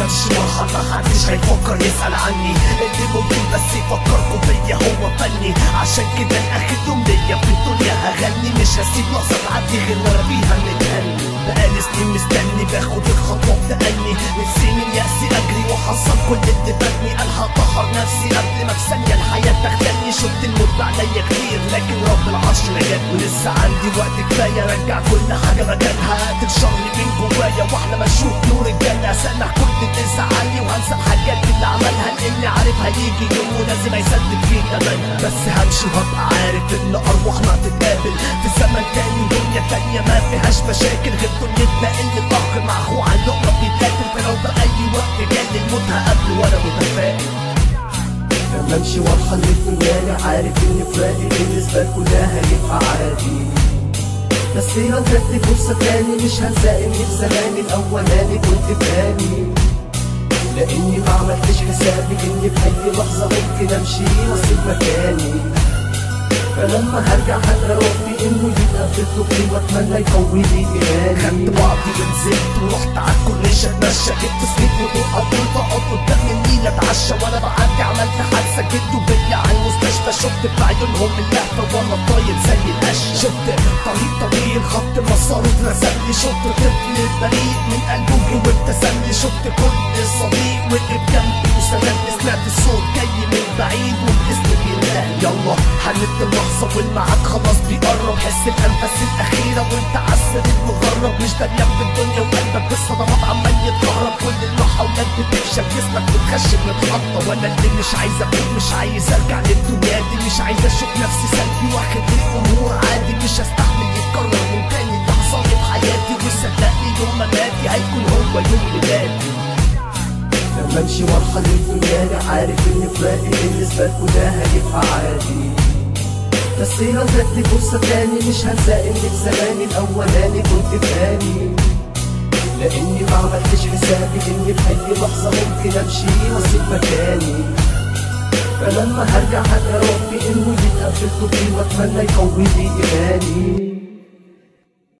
بمشي مرحلة محدش هيفكر يسأل عني اللي ممكن بس يفكركم بيا هو فني عشان كده الاخر يوم ليا في الدنيا هغني مش هسيب لحظة تعدي غير وانا فيها نتهني بقالي سنين مستني باخد الخطوة بتأني نفسي من يأسي اجري واحصل كل اللي فاتني الحق اطهر نفسي قبل ما في ثانية الحياة تاخدني شفت الموت بعينيا كتير لكن رب العرش نجات ولسه عندي وقت كفاية ارجع كل حاجة مكانها اقتل شر من جوايا واحلى ما اشوف نور الجنة اسامح كل اللي زعلني وهنسى الحاجات اللي عملها لاني عارف هيجي يوم ولازم هيسدد فيه تمنها بس همشي وهبقى عارف ان ارواحنا تتقابل في زمن تاني ودنيا تانية ما فيهاش مشاكل غير دنيتنا اللي الاخ مع اخوه عن لقمة بيتاكل فلو بأي وقت جالي الموت هقابله وانا متفائل لما امشي وارحل من دنياي عارف ان فراقي بالنسبه لكم ده هيبقى عادي بس لو جاتلي فرصة تاني مش هنسى اني في زماني الاولاني كنت فاني لاني ما عملتش حسابي اني في اي لحظة ممكن امشي واسيب مكاني فلما هرجع هلقى ربي انه يبقى في الطفل واتمنى يقوي لي ايماني خدت بعضي ونزلت ورحت على الكورنيش اتمشى جبت سنيك وطرقة طول فقط قدام النيل اتعشى وانا بعدي عملت حادثة جبت بيا على المستشفى شفت في عيونهم اللهفة وانا طاير زي القش شفت طريق طويل خط مساره اترسم لي شفت طفل بريء من قلبه جه وابتسم لي شفت كل صديق وقف جنبي وسندني سمعت الصوت جاي من بعيد والاسم بينده يلا حنت اللحظة والميعاد خلاص بيقرب حس الانفاس الاخيرة وانت عالسرير المغرب مش دريان بالدنيا وقلبك بالصدمات عمال يتكهرب كل المحاولات بتفشل جسمك بتخشب متحطة وانا اللي مش عايز اقول مش عايز ارجع للدنيا دي مش عايز اشوف نفسي سلبي واخد الامور عادي مش هستحمل يتكرر من تاني اللي حصل لي في حياتي وصدقني يوم ما ماتي هيكون هو يوم ميلادي لما امشي وارحل من دنياي عارف ان فراقي بالنسبة لكم ده هيبقى عادي بس لو جاتلي فرصة تاني مش هنسى اني في زماني الاولاني كنت فاني لاني ما عملتش حسابي اني في اي لحظة ممكن امشي واسيب مكاني فلما هرجع هلقى ربي انه يبقى في الطفل واتمنى يقوي لي ايماني